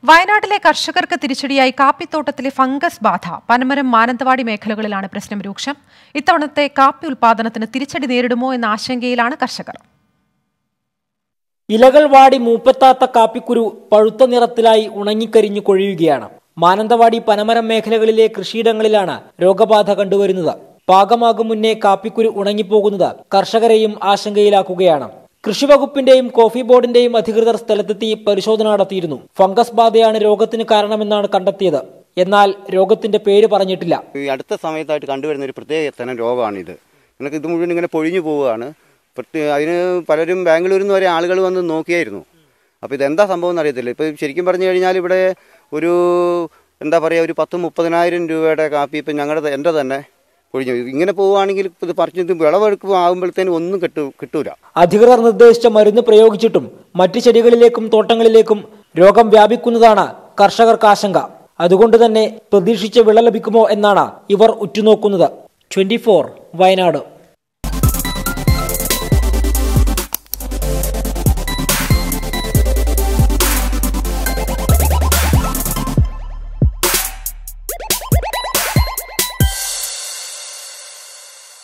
വയനാട്ടിലെ കർഷകർക്ക് തിരിച്ചടിയായി കാപ്പിത്തോട്ടത്തിലെ ഫംഗസ് ബാധ പനമരം മാനന്തവാടി മേഖലകളിലാണ് പ്രശ്നം രൂക്ഷം ഇത്തവണത്തെ കാപ്പി ഉൽപാദനത്തിന് തിരിച്ചടി നേരിടുമോ എന്ന ആശങ്കയിലാണ് കർഷകർ ഇലകൾ വാടി മൂപ്പത്താത്ത കാപ്പിക്കുരു പഴുത്ത നിറത്തിലായി ഉണങ്ങിക്കരിഞ്ഞു കൊഴിയുകയാണ് മാനന്തവാടി പനമരം മേഖലകളിലെ കൃഷിയിടങ്ങളിലാണ് രോഗബാധ കണ്ടുവരുന്നത് പാകമാകും മുന്നേ കാപ്പിക്കുരു ഉണങ്ങിപ്പോകുന്നത് കർഷകരെയും ആശങ്കയിലാക്കുകയാണ് കൃഷിവകുപ്പിന്റെയും കോഫി ബോർഡിന്റെയും അധികൃതർ സ്ഥലത്തെത്തി പരിശോധന നടത്തിയിരുന്നു ഫംഗസ് ബാധയാണ് രോഗത്തിന് കാരണമെന്നാണ് കണ്ടെത്തിയത് എന്നാൽ രോഗത്തിന്റെ പേര് പറഞ്ഞിട്ടില്ല ഈ അടുത്ത സമയത്തായിട്ട് കണ്ടുവരുന്ന ഒരു പ്രത്യേക തരം രോഗമാണിത് നിങ്ങൾക്ക് ഇത് മുഴുവൻ ഇങ്ങനെ പൊഴിഞ്ഞു പോവുകയാണ് പ്രത്യേക അതിന് പലരും ബാംഗ്ലൂരിൽ നിന്ന് വരെ ആളുകൾ വന്ന് നോക്കിയായിരുന്നു അപ്പോൾ ഇതെന്താ സംഭവം എന്നറിയത്തില്ല ഇപ്പോൾ ശരിക്കും പറഞ്ഞു കഴിഞ്ഞാൽ ഇവിടെ ഒരു എന്താ പറയുക ഒരു പത്ത് മുപ്പതിനായിരം രൂപയുടെ കാപ്പി ഇപ്പം ഞങ്ങളുടെ എൻ്റെ തന്നെ പൊഴിഞ്ഞു ഇങ്ങനെ പോവുകയാണെങ്കിൽ ഇത് പറിച്ച് വിളവെടുക്കുമ്പോൾ ആകുമ്പോഴത്തേനും ഒന്നും കിട്ടൂ കിട്ടൂല അധികൃതർ നിർദ്ദേശിച്ച മരുന്ന് പ്രയോഗിച്ചിട്ടും മറ്റു ചെടികളിലേക്കും തോട്ടങ്ങളിലേക്കും രോഗം വ്യാപിക്കുന്നതാണ് കർഷകർക്ക് ആശങ്ക അതുകൊണ്ട് തന്നെ പ്രതീക്ഷിച്ച വിള ലഭിക്കുമോ എന്നാണ് ഇവർ ഉറ്റുനോക്കുന്നത് ട്വന്റി വയനാട്